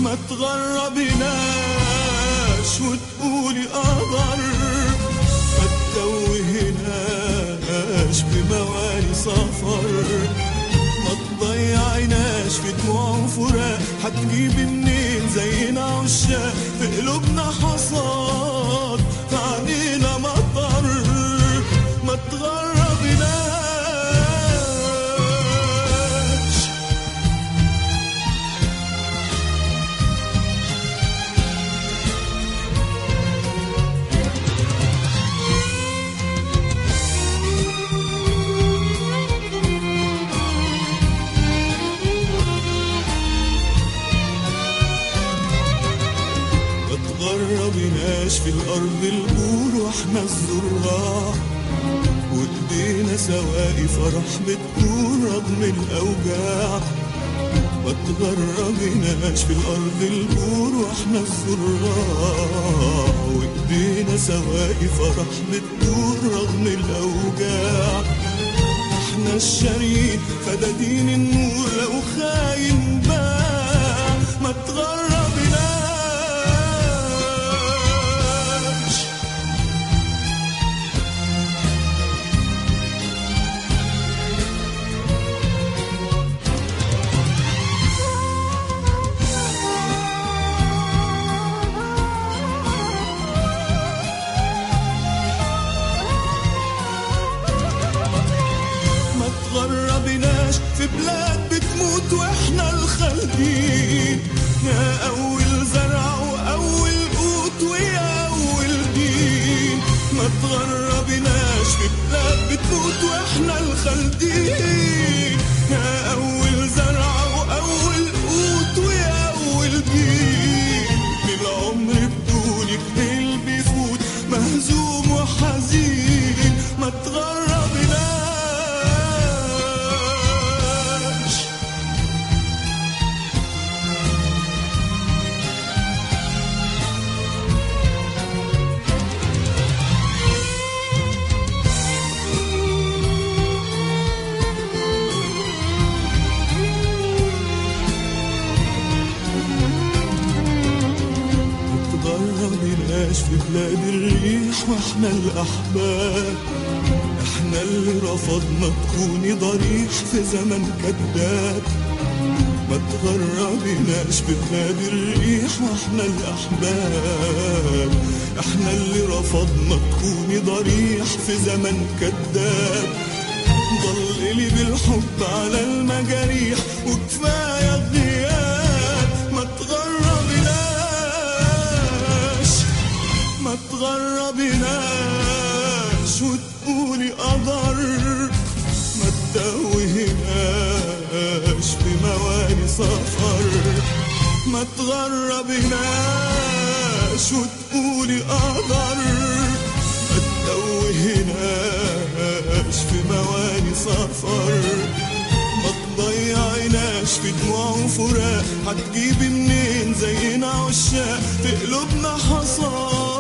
ما تغربناش وتقولي قدر ما تتوهناش بمواني سفر ما تضيعيناش في دموع وفراق هتجيبي منين زينا عشاق في قلوبنا حصاد في عينينا مطر ما تغربناش ما تغربناش في الأرض البور واحنا الزراع وايدينا سواقي فرح بتكون رغم الأوجاع ما تغربناش في الأرض البور واحنا الزراع وايدينا سواقي فرح بتكون رغم الأوجاع احنا الشريك فدادين النور لو خاين باع ما تغربناش ما تغربناش في بلاد بتموت واحنا الخالدين يا اول زرع واول قوت ويا اول دين ما تغربناش في بلاد بتموت واحنا الخالدين يا اول زرع واول قوت ويا اول دين للعمر بدونك ليل بيفوت مهزوم وحزين ما تغربناش تغربناش في بلاد الريح واحنا الاحباب احنا اللي رفضنا تكوني ضريح في زمن كذاب ما تغربناش في بلاد الريح واحنا الاحباب احنا اللي رفضنا تكوني ضريح في زمن كذاب ضللي بالحب على المجاريح وكفايه غياب ما تغربناش ما تغربناش وتقولي قدر ما تتوهناش بمواني سفر ما تغربناش وتقولي قدر ما تتوهناش في مواني سفر ما تضيعيناش في دموع وفراق هتجيبي منين زينا عشاق في قلوبنا حصاد